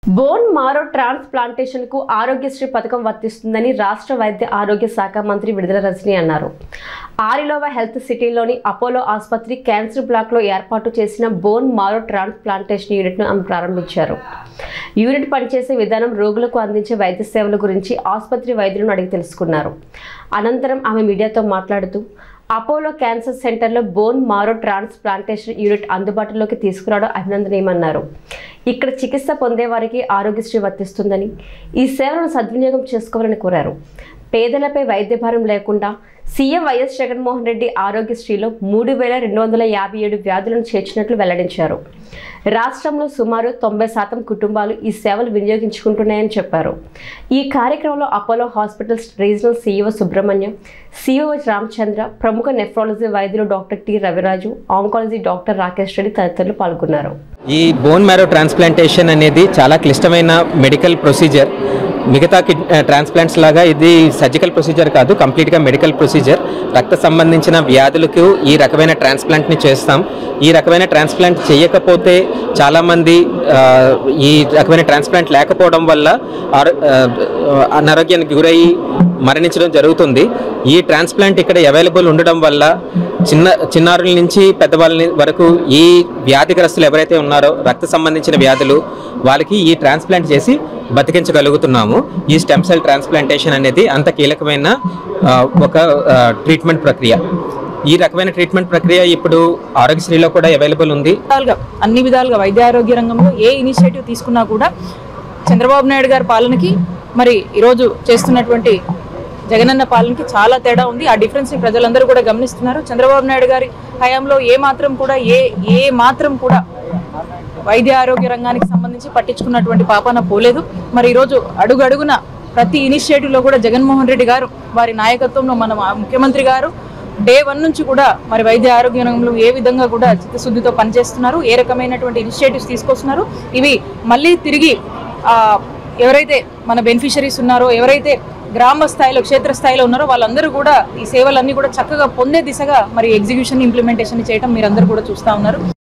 bone marrow transplantation కు ఆరోగ్యశ్రీ పథకం వర్తిస్తుందని రాష్ట్ర వైద్య ఆరోగ్య శాఖ మంత్రి విడుదల రజని అన్నారు ఆరిలోవా హెల్త్ సిటీలోని అపోలో ఆసుపత్రి క్యాన్సర్ బ్లాక్ లో ఏర్పాటు చేసిన బోన్ మారో ట్రాన్స్ప్లాంటేషన్ యూనిట్ ను ఆమె ప్రారంభించారు యూనిట్ పనిచేసే విధానం రోగులకు అందించే వైద్య సేవల గురించి ఆసుపత్రి వైద్యులను అడిగి తెలుసుకున్నారు అనంతరం ఆమె మీడియాతో మాట్లాడుతూ అపోలో క్యాన్సర్ సెంటర్లో బోన్ మారో ట్రాన్స్ప్లాంటేషన్ యూనిట్ అందుబాటులోకి తీసుకురావడం అభినందనీయమన్నారు ఇక్కడ చికిత్స పొందే వారికి ఆరోగ్యశ్రీ వర్తిస్తుందని ఈ సేవలను సద్వినియోగం చేసుకోవాలని కోరారు పేదలపై వైద్య భారం లేకుండా సీఎం వైఎస్ జగన్మోహన్ రెడ్డి ఆరోగ్యశ్రీలో మూడు వేల రెండు వందల యాభై ఏడు వ్యాధులను చేర్చినట్లు వెల్లడించారు రాష్ట్రంలో సుమారు తొంభై శాతం కుటుంబాలు ఈ సేవలు వినియోగించుకుంటున్నాయని చెప్పారు ఈ కార్యక్రమంలో Apollo hospitals regional CEO Subrahmanyam CEO Ramachandra ప్రముఖ నెఫ్రాలజీ వైద్యులు doctor T Raviraju oncology doctor Rakesh Reddy తదితరులు పాల్గొన్నారు ఈ బోన్ మ్యారో ట్రాన్స్ప్లాంటేషన్ అనేది చాలా క్లిష్టమైన మెడికల్ ప్రొసీజర్ మిగతా కిడ్ ట్రాన్స్ప్లాంట్స్ లాగా ఇది సర్జికల్ ప్రొసీజర్ కాదు కంప్లీట్గా మెడికల్ ప్రొసీజర్ రక్త సంబంధించిన వ్యాధులకు ఈ రకమైన ట్రాన్స్ప్లాంట్ని చేస్తాం ఈ రకమైన ట్రాన్స్ప్లాంట్ చేయకపోతే చాలామంది ఆ, ఈ రకమైన ట్రాన్స్ప్లాంట్ లేకపోవడం వల్ల ఆరో- ఆ, అనారోగ్యానికి గురయ్యి మరణించడం జరుగుతుంది ఈ ట్రాన్స్ప్లాంట్ ఇక్కడ అవైలబుల్ ఉండడం వల్ల చిన్న చిన్నారుల నుంచి పెద్దవాళ్ళ వరకు ఈ వ్యాధిగ్రస్తులు ఎవరైతే ఉన్నారో రక్త సంబంధించిన వ్యాధులు వాళ్ళకి ఈ ట్రాన్స్ప్లాంట్ చేసి బతికించగలుగుతున్నాము ఈ స్టెమ్ సెల్ ట్రాన్స్ప్లాంటేషన్ అనేది అంత కీలకమైన ఆ, ఒక ఆ, ట్రీట్మెంట్ ప్రక్రియ ఈ రకమైన ట్రీట్మెంట్ ప్రక్రియ ఇప్పుడు ఆరోగ్యశ్రీలో కూడా అవైలబుల్ ఉంది విధాలుగా అన్ని విధాలుగా వైద్య ఆరోగ్య రంగంలో ఏ ఇనిషియేటివ్ తీసుకున్నా కూడా చంద్రబాబు నాయుడు గారి పాలనకి మరి ఈరోజు చేస్తున్నటువంటి జగనన్న పాలనకి చాలా తేడా ఉంది ఆ డిఫరెన్స్ ని ప్రజలందరూ కూడా గమనిస్తున్నారు చంద్రబాబు నాయుడు గారి హయాంలో ఏ మాత్రం కూడా ఏ ఏ మాత్రం కూడా వైద్య ఆరోగ్య రంగానికి సంబంధించి పట్టించుకున్నటువంటి పాపాన పోలేదు మరి ఈరోజు అడుగు అడుగున ప్రతి ఇనిషియేటివ్ లో కూడా జగన్మోహన్ రెడ్డి గారు వారి నాయకత్వంలో మన ముఖ్యమంత్రి గారు డే వన్ నుంచి కూడా మరి వైద్య ఆరోగ్య రంగంలో ఏ విధంగా కూడా చిత్తశుద్ధితో పనిచేస్తున్నారు ఏ రకమైనటువంటి ఇనిషియేటివ్స్ తీసుకొస్తున్నారు ఇవి మళ్ళీ తిరిగి ఆ, ఎవరైతే మన బెనిఫిషరీస్ ఉన్నారో ఎవరైతే గ్రామ స్థాయిలో క్షేత్ర స్థాయిలో ఉన్నారో వాళ్ళందరూ కూడా ఈ సేవలన్నీ కూడా చక్కగా పొందే దిశగా మరి ఎగ్జిక్యూషన్ ఇంప్లిమెంటేషన్ చేయడం మీరందరూ కూడా చూస్తా ఉన్నారు